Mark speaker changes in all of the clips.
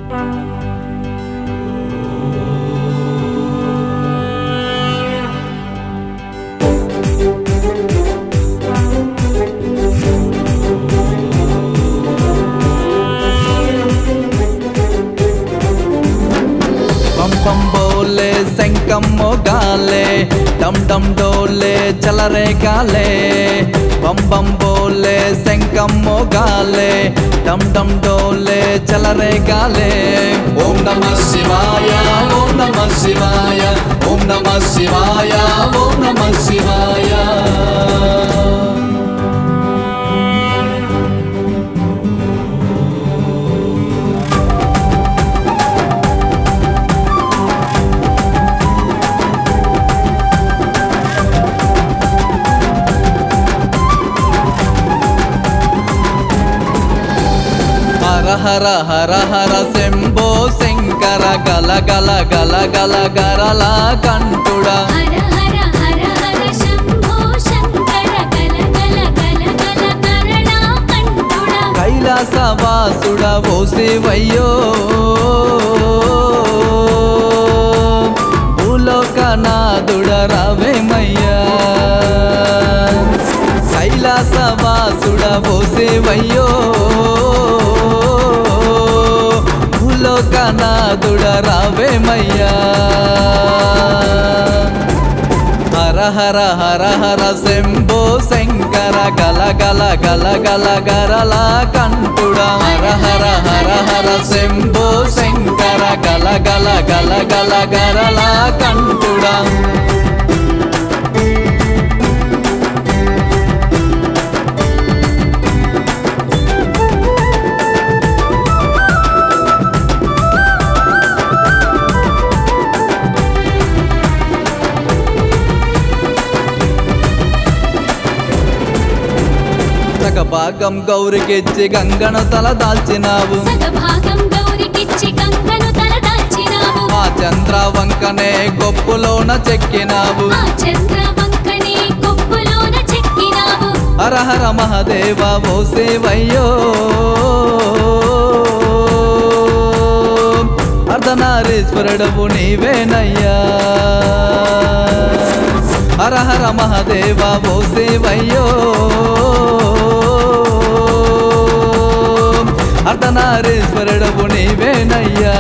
Speaker 1: బం బం బోలే శంఖం మోగాలే డమ్ డమ్ డోలే చలరే గాలే బం బం బోలే శంఖం మోగాలే డమ్ డమ్ డోలే చలరే గాలే ఓం నమ శివాయ ఓం నమ శివాయ ఓం నమ శివాయ ఓం నమ శివాయ హర హర హర హర శంభో శంకర గల గల గల గల గరల కంఠుడా
Speaker 2: హర హర హర హర శంభో శంకర గల గల గల గల కరళా కంఠుడా
Speaker 1: కైలాస వాసుడ ఓ శివయ్యో భూలోకనాథుడ రావేమయ్యా కైలాస వాసుడ ఓ శివయ్యో భూలోకనాథుడ రావేమయ్యా హర హర హర హర శంభో శంకర గల గల గల గల గరల కంఠుడా హర హర హర హర శంభో శంకర గల గల గల గల గరల కంఠుడా సగ భాగం గౌరికిచ్చి గంగను తల దాల్చినావు
Speaker 2: సగభాగం గౌరికిచ్చి గంగను తలదాల్చినావు
Speaker 1: ఆ చంద్ర వంకనే గొప్పులోన చెక్కినావు
Speaker 2: ఆ చంద్రవంకనే కొప్పులోన చెక్కినావు
Speaker 1: హర హర మహదేవ ఓ శివయ్యో అర్ధనారీశ్వరుడవు నీవేనయ్యా హర హర మహదేవ ఓ శివయ్యో అర్ధనారీశ్వరుడవు నీవేనయ్యా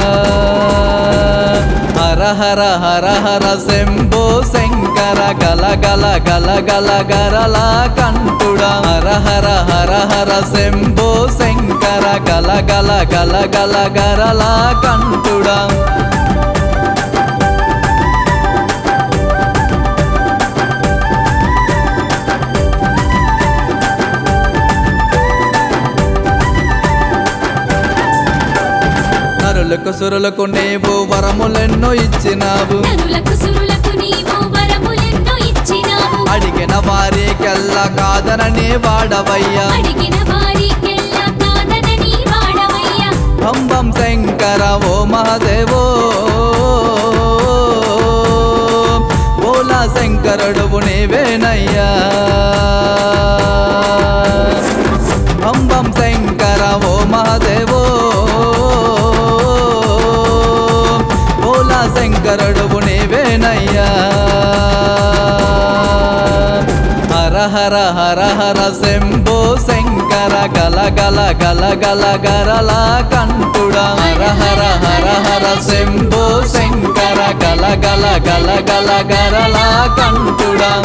Speaker 1: హర హర హర హర శంభో శంకర గల గల గల గల గరల కంఠుడా హర హర హర హర శంభో శంకర గల గల గల గల గరల కంఠుడా నరులకు సురులకు నీవు వరములెన్నో ఇచ్చినావు
Speaker 2: నరులకు సురులకు నీవు వరములెన్నో ఇచ్చినావు
Speaker 1: అడిగిన వారికెల్లా కాదనని వాడవయ్యా
Speaker 2: అడిగిన వారికెల్లా కాదనని వాడవయ్యా
Speaker 1: పంబం శంకర ఓ మహదేవో బోలా శంకరుడు నీవేనయ్యా పంబం శంకర ఓ మహదేవో బోలా శంకరుడు నీవేనయ్యా హర హర హర హర శంభో శంకర గల గల గల గల గరల కంఠుడా హర హర హర హర శంభో శంకర గల గల గల గల గరల కంఠుడా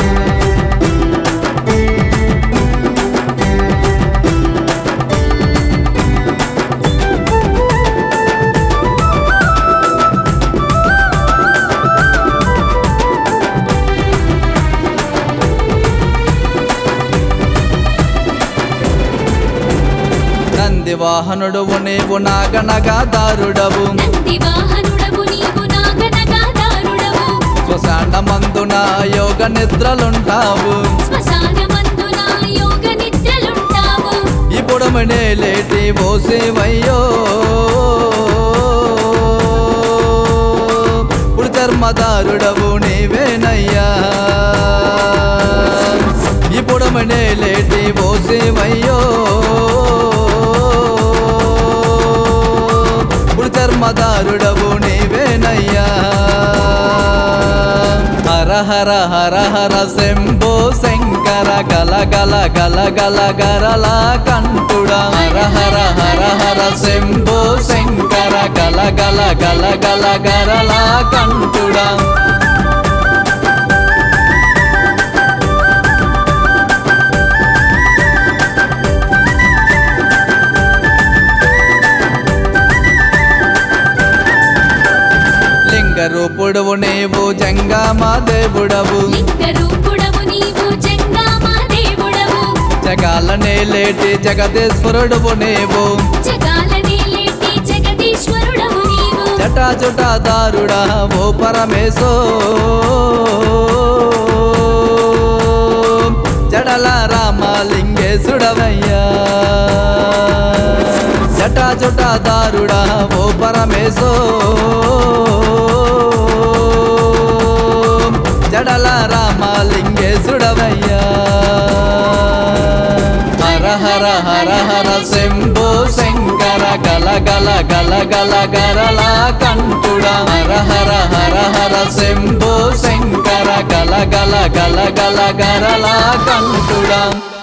Speaker 1: నంది వాహనుడు నీవు నాగనగాదారుడవు
Speaker 2: నంది వాహనుడవు నీవు నాగనగాదారుడవు
Speaker 1: శ్మశానమందున యోగ నిద్రలుంటావు
Speaker 2: శ్మశానమందున యోగ నిద్రలుంటావు
Speaker 1: ఇప్పుడు లేటి ఓ శివయ్యో ఇప్పుడు చర్మదారుడవు నీవేనయ్యా ఇప్పుడు లేటి ఓ శివయ్యో ఇప్పుడు జన్మదారుడవు నీవేనయ్యా హర హర హర హర శంభో శంకర గల గల గల గల గరల కంఠుడా హర హర హర హర శంభో శంకర గల గల గల గల గరల కంఠుడా లింగ రూపుడవు నీవు జంగమా దేవుడవు
Speaker 2: లింగ రూపుడవు నీవు జంగామా దేవుడవు
Speaker 1: జగాల నేలేటి జగదీశ్వరుడువు నీవు
Speaker 2: జగాలనే లేటి జగదీశ్వరుడవు నీవు
Speaker 1: జటా జటాదారుడా ఓ పరమేశో జడల రామలింగేశుడవయ్యా జటా జటాదారుడా ఓ పరమేశో జడల రామలింగేశుడవయ్యా హర హర హర హర శంభో శంకర గల గల గల గల గరల కంఠుడా హర హర హర హర శంభో శంకర గల గల గల గల గరల కంఠుడా